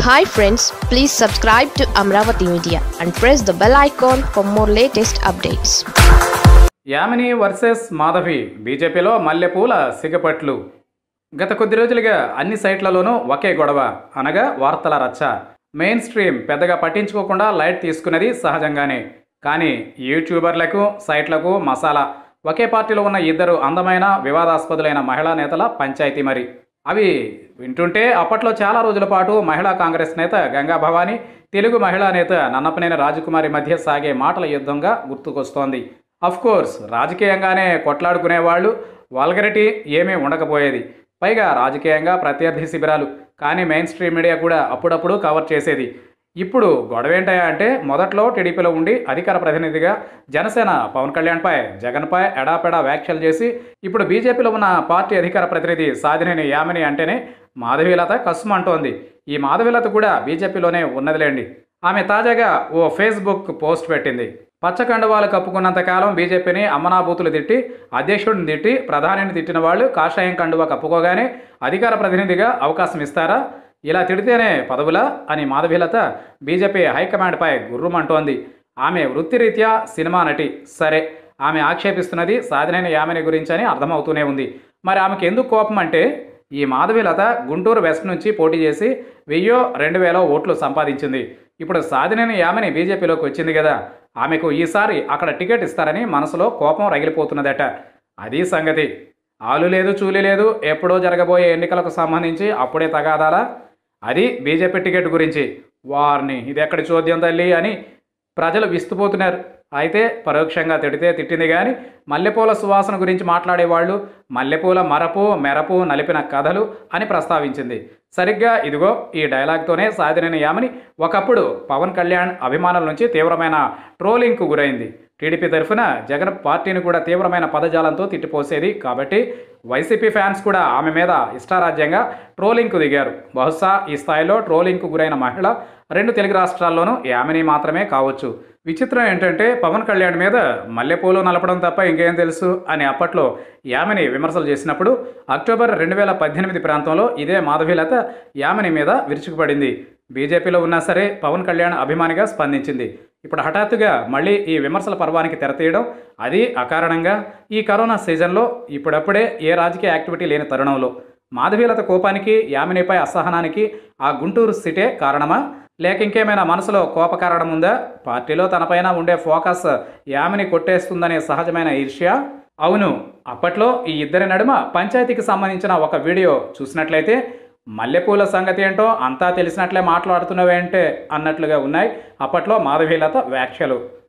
hi friends please subscribe to Amaravati media and press the bell icon for more latest updates Yamini versus Madhavi బీజేపీలో మల్లెపూల సిగపట్లు గత కొద్ది రోజులుగా అన్ని సైట్లలోనూ ఒకే గొడవ అనగా వార్తల రచ్చ మెయిన్ స్ట్రీమ్ పెద్దగా పట్టించుకోకుండా లైట్ తీసుకున్నది సహజంగానే కానీ యూట్యూబర్లకు సైట్లకు మసాలా ఒకే పార్టీలో ఉన్న ఇద్దరు అందమైన వివాదాస్పదులైన మహిళా నేతల పంచాయతీ మరి అవి వింటుంటే అప్పట్లో చాలా రోజుల పాటు మహిళా కాంగ్రెస్ నేత గంగా భవానీ తెలుగు మహిళా నేత నన్నపనేని రాజకుమారి మధ్య సాగే మాటల యుద్ధంగా గుర్తుకొస్తోంది కోర్స్ రాజకీయంగానే కొట్లాడుకునే వాళ్ళు వాల్గరిటీ ఏమీ ఉండకపోయేది పైగా రాజకీయంగా ప్రత్యర్థి శిబిరాలు కానీ మెయిన్ స్ట్రీమ్ మీడియా కూడా అప్పుడప్పుడు కవర్ చేసేది ఇప్పుడు గొడవేంటయా అంటే మొదట్లో టీడీపీలో ఉండి అధికార ప్రతినిధిగా జనసేన పవన్ కళ్యాణ్పై జగన్పై ఎడాపెడా వ్యాఖ్యలు చేసి ఇప్పుడు బీజేపీలో ఉన్న పార్టీ అధికార ప్రతినిధి సాధినేని యామిని అంటేనే మాధవీలత కసుమంటోంది ఈ మాధవీలత కూడా బీజేపీలోనే ఉన్నదిలేండి ఆమె తాజాగా ఓ ఫేస్బుక్ పోస్ట్ పెట్టింది పచ్చ కండువాలు కప్పుకున్నంత కాలం బీజేపీని అమ్మనాబూతులు తిట్టి అధ్యక్షుడిని తిట్టి ప్రధానిని తిట్టిన వాళ్ళు కాషాయం కండువా కప్పుకోగానే అధికార ప్రతినిధిగా అవకాశం ఇస్తారా ఇలా తిడితేనే పదవులా అని మాధవీలత బీజేపీ హైకమాండ్పై గుర్రుమంటోంది ఆమె వృత్తిరీత్యా సినిమా నటి సరే ఆమె ఆక్షేపిస్తున్నది సాధనైన యామిని గురించని అర్థమవుతూనే ఉంది మరి ఆమెకి ఎందుకు కోపం అంటే ఈ మాధవీలత గుంటూరు వెస్ట్ నుంచి పోటీ చేసి వెయ్యో రెండు వేల ఓట్లు సంపాదించింది ఇప్పుడు సాధనైన యామిని బీజేపీలోకి వచ్చింది కదా ఆమెకు ఈసారి అక్కడ టికెట్ ఇస్తారని మనసులో కోపం రగిలిపోతున్నదట అది సంగతి ఆలు లేదు చూలి లేదు ఎప్పుడో జరగబోయే ఎన్నికలకు సంబంధించి అప్పుడే తగాదాలా అది బీజేపీ టికెట్ గురించి వారిని ఇది ఎక్కడి చోద్యం తల్లి అని ప్రజలు విస్తుపోతున్నారు అయితే పరోక్షంగా తిడితే తిట్టింది కానీ మల్లెపూల సువాసన గురించి మాట్లాడేవాళ్ళు మల్లెపూల మరపు మెరపు నలిపిన కథలు అని ప్రస్తావించింది సరిగ్గా ఇదిగో ఈ డైలాగ్తోనే సాధినైన యామని ఒకప్పుడు పవన్ కళ్యాణ్ అభిమానుల నుంచి తీవ్రమైన ట్రోలింగ్కు గురైంది టీడీపీ తరఫున జగన్ పార్టీని కూడా తీవ్రమైన పదజాలంతో తిట్టిపోసేది కాబట్టి వైసీపీ ఫ్యాన్స్ కూడా ఆమె మీద ఇష్టారాజ్యంగా ట్రోలింగ్కు దిగారు బహుశా ఈ స్థాయిలో ట్రోలింగ్కు గురైన మహిళ రెండు తెలుగు రాష్ట్రాల్లోనూ యామిని మాత్రమే కావచ్చు విచిత్రం ఏంటంటే పవన్ కళ్యాణ్ మీద మల్లెపూలు నలపడం తప్ప ఇంకేం తెలుసు అని అప్పట్లో యామిని విమర్శలు చేసినప్పుడు అక్టోబర్ రెండు వేల పద్దెనిమిది ప్రాంతంలో ఇదే మాధవీలత యామిని మీద విరుచుకుపడింది బీజేపీలో ఉన్నా సరే పవన్ కళ్యాణ్ అభిమానిగా స్పందించింది ఇప్పుడు హఠాత్తుగా మళ్ళీ ఈ విమర్శల పర్వానికి తెరతీయడం అది అకారణంగా ఈ కరోనా సీజన్లో ఇప్పుడప్పుడే ఏ రాజకీయ యాక్టివిటీ లేని తరుణంలో మాధవీలత కోపానికి యామినిపై అసహనానికి ఆ గుంటూరు సిటే కారణమా లేక ఇంకేమైనా మనసులో కోప కారణం ఉందా పార్టీలో తనపైన ఉండే ఫోకస్ యామిని కొట్టేస్తుందనే సహజమైన ఈర్ష్య అవును అప్పట్లో ఈ ఇద్దరి నడుమ పంచాయతీకి సంబంధించిన ఒక వీడియో చూసినట్లయితే మల్లెపూల సంగతి ఏంటో అంతా తెలిసినట్లే మాట్లాడుతున్నవేంటే అన్నట్లుగా ఉన్నాయి అప్పట్లో మాధవీలత వ్యాఖ్యలు